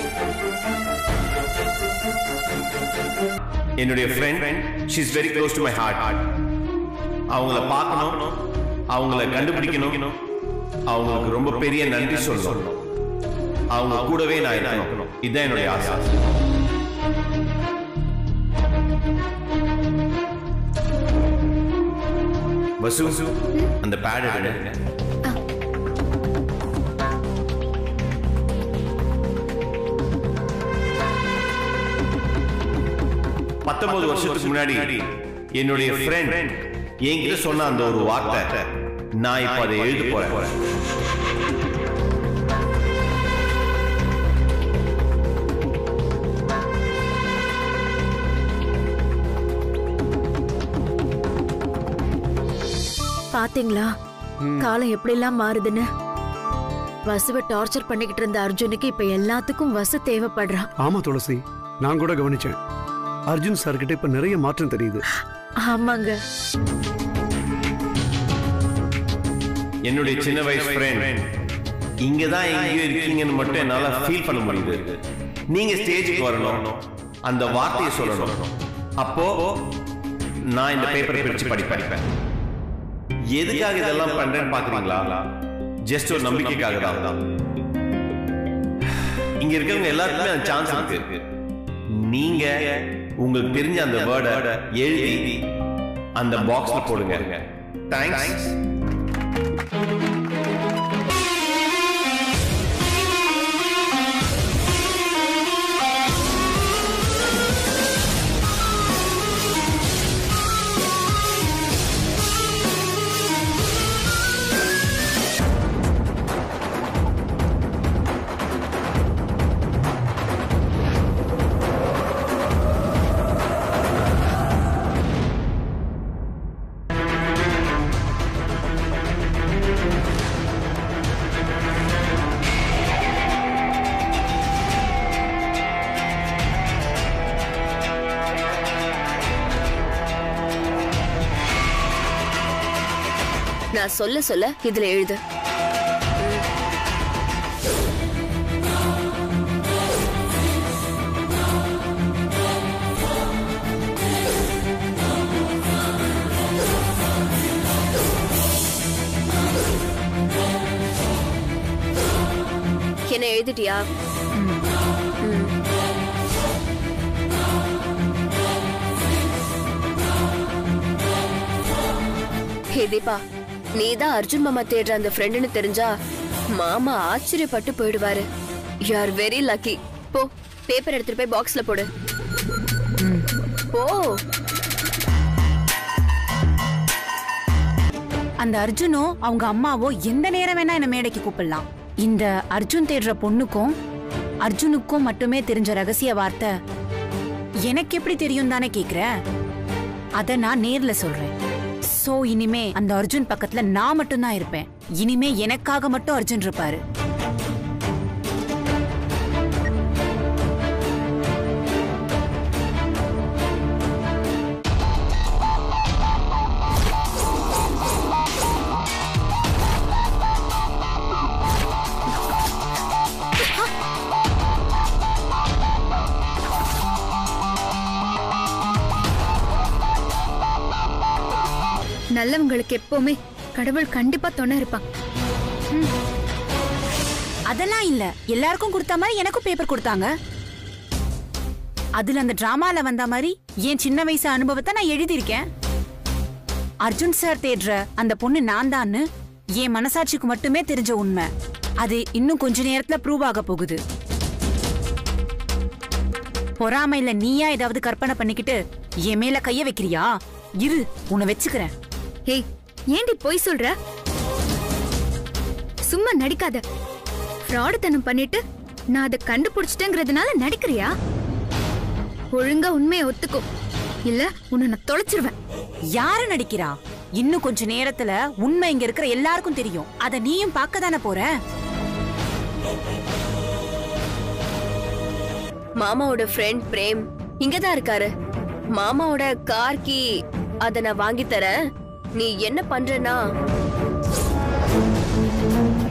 S8: என்னுடைய friend she is very close to my heart அவங்கள பார்க்கணும் அவங்கள கண்டுபிடிக்கணும் அவங்களுக்கு ரொம்ப பெரிய நன்றி சொல்லணும் அவங்க கூடவே நான் இருக்கணும் இதுதான் என்னுடைய ஆசை வசு அந்த பேட் எடுங்க பத்தொன்பது வருஷத்துக்கு முன்னாடி என்னுடைய ஃப்ரெண்ட் என்கிட்ட சொன்ன அந்த ஒரு வார்த்தை நான் இப்ப அதை எழுத போறேன்
S9: பாத்தீங்களா காலம் எப்படி எல்லாம் மாறுதுன்னு வசுவை டார்ச்சர் பண்ணிக்கிட்டு இருந்த அர்ஜுனுக்கு இப்ப எல்லாத்துக்கும் வசு தேவைப்படுறான்
S4: ஆமா துளசி நான் கூட கவனிச்சேன் அர்ஜுன் சார் கிட்ட இப்ப நிறைய மாற்றம் தெரியுது
S9: ஆமாங்க
S8: என்னுடைய சின்ன வயசு ஃப்ரெண்ட் இங்க தான் எங்கேயோ இருக்கீங்கன்னு மட்டும் என்னால ஃபீல் பண்ண முடியுது நீங்க ஸ்டேஜுக்கு வரணும் அந்த வார்த்தையை சொல்லணும் அப்போ நான் இந்த பேப்பரை பிரிச்சு படி படிப்பேன் எதுக்காக இதெல்லாம் பண்றேன்னு பாக்குறீங்களா ஜஸ்ட் ஒரு நம்பிக்கைக்காக தான் இங்க இருக்கிறவங்க எல்லாருக்குமே அந்த சான்ஸ் இருக்கு நீங்க உங்களுக்கு தெரிஞ்ச அந்த வேர்டை எழுதி அந்த பாக்ஸ்ல போடுங்க தேங்க்ஸ்
S17: நான் சொல்ல சொல்ல இதுல எழுது என்ன எழுதிட்டியா ம். ஹே தீபா நீ தான் அர்ஜுன் மாமா தேடுற அந்த ஃப்ரெண்டுன்னு தெரிஞ்சா மாமா ஆச்சரியப்பட்டு போயிடுவாரு யூ ஆர் வெரி லக்கி போ பேப்பர் எடுத்துட்டு போய் பாக்ஸ்ல போடு போ
S11: அந்த அர்ஜுனோ அவங்க அம்மாவோ எந்த நேரம் வேணா என்ன மேடைக்கு கூப்பிடலாம் இந்த அர்ஜுன் தேடுற பொண்ணுக்கும் அர்ஜுனுக்கும் மட்டுமே தெரிஞ்ச ரகசிய வார்த்தை எனக்கு எப்படி தெரியும் தானே கேக்குற அத நான் நேர்ல சொல்றேன் சோ இனிமே அந்த அர்ஜுன் பக்கத்துல நான் மட்டும்தான் இருப்பேன் இனிமே எனக்காக மட்டும் அர்ஜுன் இருப்பாரு
S1: நல்லவங்களுக்கு எப்பவுமே கடவுள் கண்டிப்பா துணை இருப்பான்
S11: அதெல்லாம் இல்ல எல்லாருக்கும் கொடுத்த மாதிரி எனக்கும் பேப்பர் கொடுத்தாங்க அதுல அந்த டிராமால வந்த மாதிரி என் சின்ன வயசு அனுபவத்தை நான் எழுதியிருக்கேன் அர்ஜுன் சார் தேடுற அந்த பொண்ணு நான் தான்னு என் மனசாட்சிக்கு மட்டுமே தெரிஞ்ச உண்மை அது இன்னும் கொஞ்ச நேரத்துல ப்ரூவ் ஆக போகுது பொறாமையில நீயா ஏதாவது கற்பனை பண்ணிக்கிட்டு என் மேல கைய வைக்கிறியா இரு உன்னை வச்சுக்கிறேன்
S1: ஏய் ஏண்டி பொய் சொல்ற சும்மா நடிக்காத ஃப்ராடுத்தனம் பண்ணிட்டு நான் அதை கண்டுபிடிச்சிட்டேங்கிறதுனால நடிக்கிறியா ஒழுங்கா உண்மையை ஒத்துக்கோ இல்ல உன்னை நான் தொலைச்சிருவேன்
S11: யாரு நடிக்கிறா இன்னும் கொஞ்ச நேரத்துல உண்மை இங்க இருக்கிற எல்லாருக்கும் தெரியும் அத நீயும் பார்க்க தானே போற
S17: மாமாவோட ஃப்ரெண்ட் பிரேம் இங்கதான் இருக்காரு மாமாவோட கார் கீ அத நான் வாங்கி தரேன் நீ என்ன பண்றனா